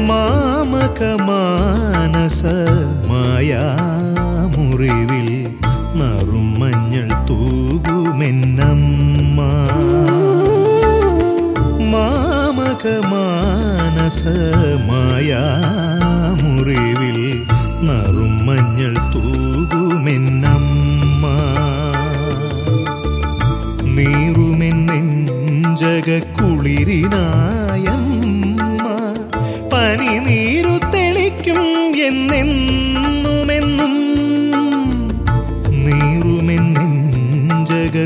മാമകമാനസ മായാമുറിവിൽ നറുമഞ്ഞൾ തൂകുമെന്നമ്മ മാമകമാനസ മായാമുറിവിൽ നറുമഞ്ഞൾ തൂകുമെന്നമ്മ നീറുമെൻ നെഞ്ചക കുളിരിനായമ്മ പനി നീരു തെളിക്കും എന്നെന്നുമെന്നും നീറുമെൻ നെഞ്ചക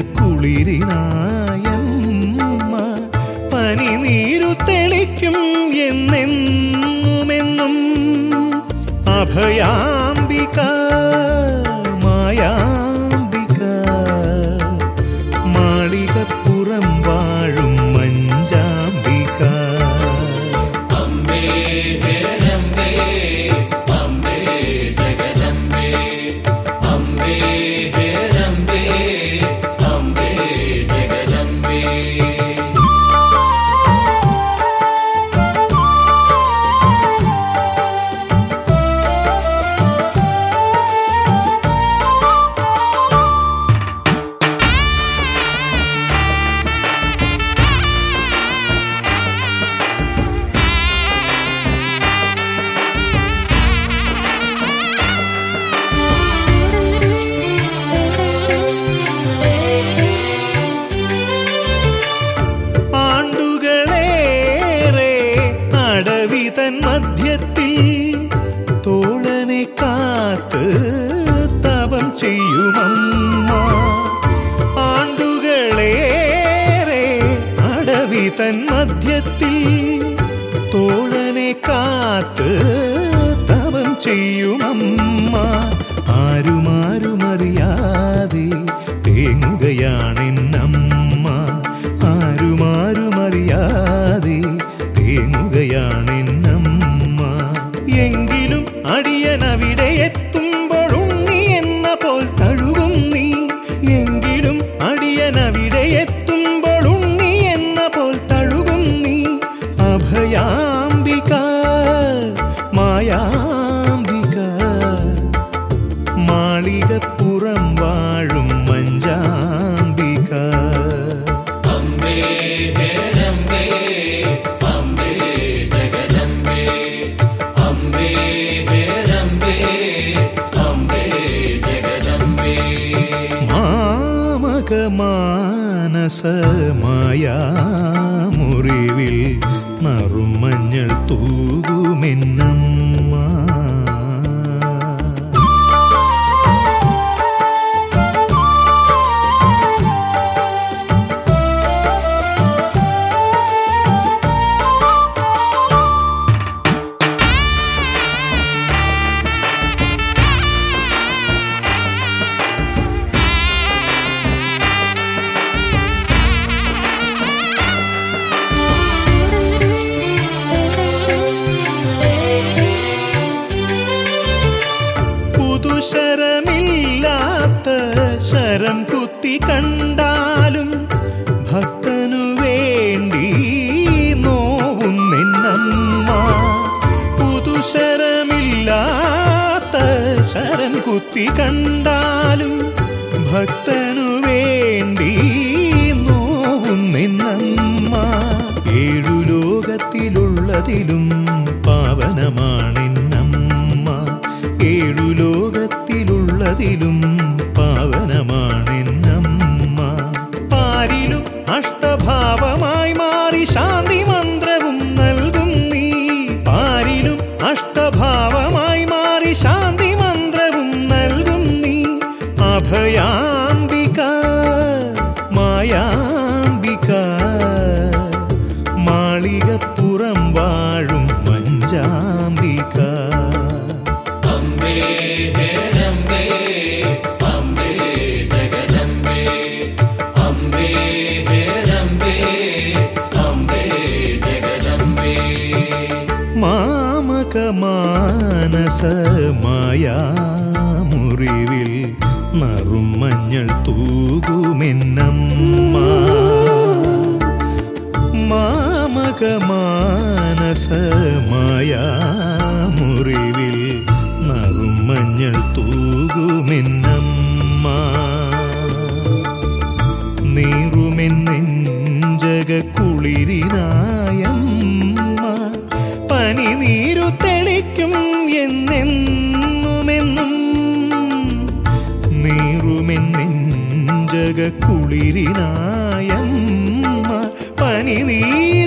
കുളിരിനായമ്മ പനി നീരു തെളിക്കും എന്നെന്നുമെന്നും അഭയാംബിക മായാംബിക മാളികപ്പുറം വാഴും മഞ്ചാംബിക അമ്പേ ഹേരമ്പേ അമ്പേ ജഗദമ്പേ അമ്പേ ഹേരമ്പേ അമ്പേ ജഗദമ്പേ ആണ്ടുകളേറെ അടവി തൻ മധ്യത്തിൽ തോഴനെ കാത്ത് തപം ചെയ്യുമമ്മ ആണ്ടുകളേറെ അടവി തൻ മധ്യത്തിൽ തോഴനെ കാത്ത് തപം ചെയ്യുമമ്മ ആരുമാരുമറിയാതെ തേങ്ങുകയാണെന്നമ്മ ആരുമാരുമറിയാതെ തേങ്ങുകയാണെന്നമ്മ എങ്കിലും അടിയനവിടെ എത്തുമ്പോൾ ഉണ്ണി എന്ന പോൽ തഴുകും നീ എങ്കിലും അടിയനവിടെ എത്തുമ്പോൾ ഉണ്ണി എന്ന പോൽ തഴുകും നീ അഭയാംബിക മായാംബിക മാളികപ്പുറം വാഴും മഞ്ചാംബിക അമ്പേ ഹേരമ്പേ അമ്പേ ജഗദമ്പേ അമ്പേ ഹേരമ്പേ അമ്പേ ജഗദമ്പേ മാമക മാനസ മായാമുറിവിൽ നറുമഞ്ഞൾ തൂകുമെന്നമ്മ പുതുശരമില്ലാത്ത ശരം കുത്തി കണ്ടാലും ഭക്തനു വേണ്ടി നോവുന്നെന്നമ്മ പുതുശരമില്ലാത്ത ശരം കുത്തി കണ്ടാലും ഭക്തനു വേണ്ടി നോവുന്നെന്നമ്മ ഏഴു ലോകത്തിലുള്ളതിലും പാവനമാണെന്നമ്മ ഏഴു ലോകത്തിലുള്ളതിലും പാവനമാണെന്നമ്മ പാരിലും അഷ്ടഭാവമായി മാറി ശാന്തി മന്ത്രവും നൽകും നീ പാരിലും അഷ്ടഭാവമായി മാറി ശാന്തി മന്ത്രവും നൽകും നീ അഭയാംബിക മായാംബിക മാളികപ്പുറം വാഴും മഞ്ചാംബിക അമ്പേ ഹേരമ്പേ അമ്പേ ജഗദമ്പേ അമ്പേ ഹേരമ്പേ അമ്പേ ജഗദമ്പേ മാമക മാനസ മായാമുറിവിൽ നറുമഞ്ഞൾ തൂകുമെന്നമ്മ മാമക ലോകമാനസമായ മുറിവിൽ നറുമഞ്ഞൾ തൂകുമെന്നമ്മ നീറുമെൻ നെഞ്ചക കുളിരിനായമ്മ പനി നീരു തെളിക്കും എന്നെന്നുമെന്നും നീറുമെൻ നെഞ്ചക കുളിരിനായമ്മ പനി നീരു